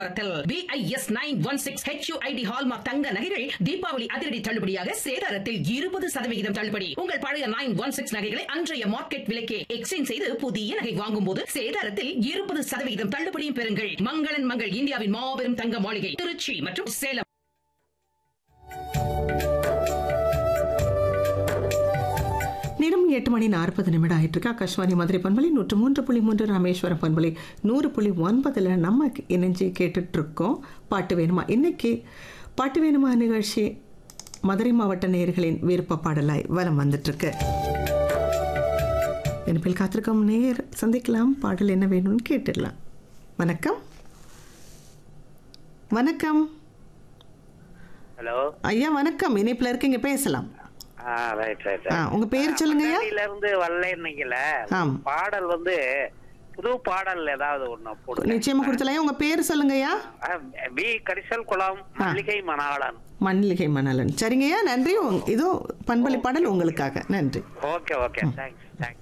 BIS nine one six H U I D hallmark தங்க நகைகள் தீபாவளி அதிரடி தள்ளுபடியாக சேதாரத்தில் இருபது சதவிகிதம் தள்ளுபடி உங்கள் பழைய நைன் ஒன் சிக்ஸ் நகைகளை அன்றைய மார்க்கெட் விலைக்கே எக்ஸ்சேஞ்ச் செய்து புதிய நகை வாங்கும் போது சேதாரத்தில் இருபது சதவிகிதம் தள்ளுபடியும் பெறுங்கள் மங்களன் மங்கள் இந்தியாவின் மாபெரும் தங்க மாளிகை திருச்சி மற்றும் சேலம் நேரம் எட்டு மணி நாற்பது நிமிடம் ஆயிட்டு இருக்கு ஆகாஷ்வாணி மதுரை பண்பலை நூற்று மூன்று புள்ளி மூன்று ராமேஸ்வரம் பண்பலை நூறு புள்ளி ஒன்பதில் நம்ம இணைஞ்சு கேட்டுட்டு இருக்கோம் பாட்டு வேணுமா இன்னைக்கு பாட்டு வேணுமா நிகழ்ச்சி மதுரை மாவட்ட நேயர்களின் விருப்ப பாடலாய் வலம் வந்துட்டு இருக்கு இனிப்பில் காத்திருக்கும் நேயர் சந்திக்கலாம் பாடல் என்ன வேணும்னு கேட்டுடலாம் வணக்கம் வணக்கம் ஹலோ ஐயா வணக்கம் இணைப்பில் இருக்கீங்க பேசலாம் ஆ ரைட் ரைட் ஆ, உங்க பேர் சொல்லுங்கய்யா. இருந்து வரலன்னீங்கல ஆம். பாடல் வந்து புது பாடல் ஏதாவது ஒண்ணு போடுங்க நிச்சயமா கொடுத்தலாம் உங்க பேர் சொல்லுங்கய்யா ஆ, பி கரிசல் குளம் மல்லிகை மணாளன் மண்ணிலிகை மணலன் சரிங்கய்யா நன்றி உங்க- இதோ பண்பலை பாடல் உங்களுக்காக நன்றி ஓகே ஓகே தேங்க்ஸ் தேங்க்ஸ்